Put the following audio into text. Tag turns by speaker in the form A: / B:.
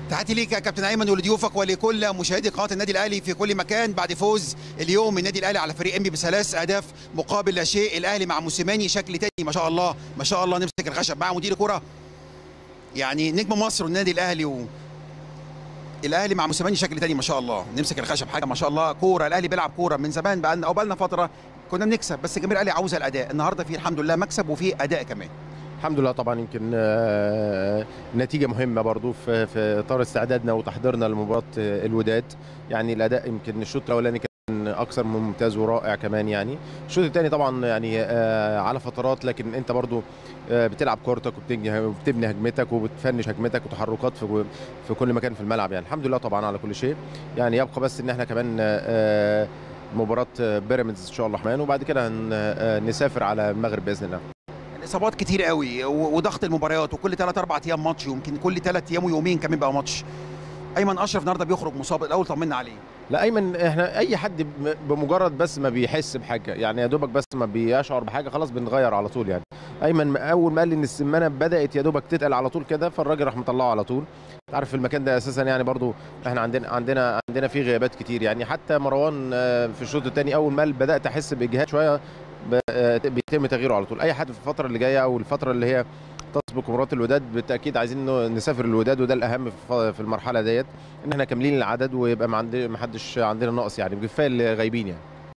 A: تحياتي ليك يا كابتن ايمن ولضيوفك ولكل مشاهدي قناه النادي الاهلي في كل مكان بعد فوز اليوم النادي الاهلي على فريق امبي بثلاث اهداف مقابل لا شيء الاهلي مع موسيماني شكل تاني ما شاء الله ما شاء الله نمسك الخشب مع مدير كره يعني نجم مصر والنادي الاهلي و... الاهلي مع موسيماني شكل تاني ما شاء الله نمسك الخشب حاجه ما شاء الله كوره الاهلي بيلعب كوره من زمان بقى او بقى لنا فتره كنا بنكسب بس الجماهير الاهلي عاوزه الاداء النهارده في الحمد لله مكسب وفي اداء كمان
B: الحمد لله طبعا يمكن آه، نتيجه مهمه برضو في في اطار استعدادنا وتحضيرنا لمباراه آه، الوداد يعني الاداء يمكن الشوط الاولاني كان اكثر من ممتاز ورائع كمان يعني الشوط الثاني طبعا يعني آه، على فترات لكن انت برضو آه، بتلعب كورتك وبتبني وبتبني هجمتك وبتفنش هجمتك وتحركات في في كل مكان في الملعب يعني الحمد لله طبعا على كل شيء يعني يبقى بس ان احنا كمان آه، مباراه بيراميدز ان شاء الله الرحمن وبعد كده هن- آه، نسافر على المغرب باذن الله
A: الاصابات كتير قوي و- وضغط المباريات وكل 3 4 ايام ماتش ويمكن كل 3 ايام ويومين كمان بقى ماتش ايمن اشرف النهارده بيخرج مصاب الاول طمنا عليه
B: لا ايمن احنا اي حد ب- بمجرد بس ما بيحس بحاجه يعني يا دوبك بس ما بيشعر بحاجه خلاص بنغير على طول يعني ايمن اول ما قال لي ان السمانه بدات يا دوبك تتقل على طول كده فالراجل راح مطلعه على طول عارف في المكان ده اساسا يعني برضو احنا عندنا عندنا عندنا فيه غيابات كتير يعني حتى مروان آه، في الشوط الثاني اول ما بدات احس باجهاد شويه ب- آه، بيتم تغييره على طول اي حد في الفتره اللي جايه او الفتره اللي هي تسبق مباراه الوداد بالتاكيد عايزين إنه نسافر الوداد وده الاهم في ف- في المرحله ديت ان احنا كاملين العدد ويبقى ما عندنا ما حدش عندنا نقص يعني كفايه اللي غايبين يعني